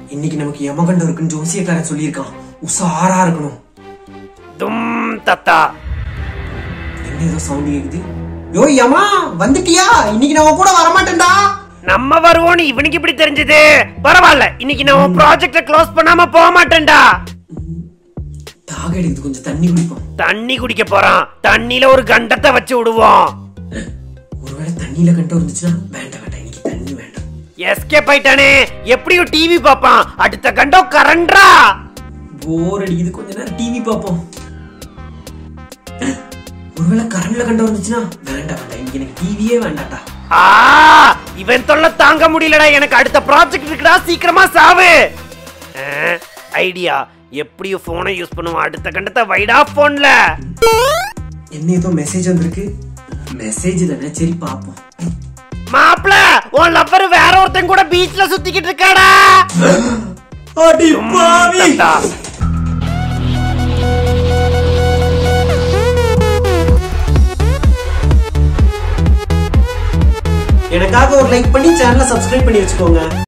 இன்னைக்கு நமக்கு யமகண்டம் இருக்குன்னு ஜோசியக்காரன் சொல்லியிருக்கான் உஷாரா இருக்கணும் தும் தத்தா என்ன ஏதோ சவுண்ட் கேக்குது யோ யமா வந்துட்டியா இன்னைக்கு நான் உன் கூட வரமாட்டேன்டா நம்ம வருவோம்னு இவனுக்கு இப்படி தெரிஞ்சது பரவாயில்ல இன்னைக்கு நான் உன் ப்ராஜெக்ட க்ளோஸ் பண்ணாம போக மாட்டேன்டா தாக எடுக்குது கொஞ்சம் தண்ணி குடிப்போம் தண்ணி குடிக்க போறான் தண்ணியில ஒரு கண்டத்தை வச்சு விடுவோம் ஒருவேளை தண்ணியில கண்டம் இருந்துச்சுன்னா வேண்டாம் வேண்டாம் இன்னைக்கு தண்ணி வேண்டாம் எஸ்கேப் ஆயிட்டானே எப்படியும் டிவி பாப்பான் அடுத்த கண்டம் கரண்டா போர் அடிக்குது கொஞ்ச நேரம் டிவி பார்ப்போம் ஒருவேளை கரண்ட்ல கண்டம் இருந்துச்சுன்னா வேண்டாம் வேண்டாம் இன்னைக்கு எனக்கு டிவியே வேண்டாம்டா ஆ இவன் தொல்லை தாங்க முடியலடா எனக்கு அடுத்த ப்ராஜெக்ட் இருக்குடா சீக்கிரமா சாவு ஐடியா எப்படியும் போனை யூஸ் பண்ணுவான் அடுத்த கண்டத்தை வைடா போன்ல என்ன ஏதோ மெசேஜ் வந்திருக்கு மெசேஜ் தானே சரி பார்ப்போம் மாப்ள உன் லப்பர் வேற ஒருத்தன் கூட பீச்ல சுத்திக்கிட்டு இருக்காடா அடி பாவி தத்தா. எனக்காக ஒரு லைக் பண்ணி சேனலை சப்ஸ்கிரைப் பண்ணி வச்சுக்கோங்க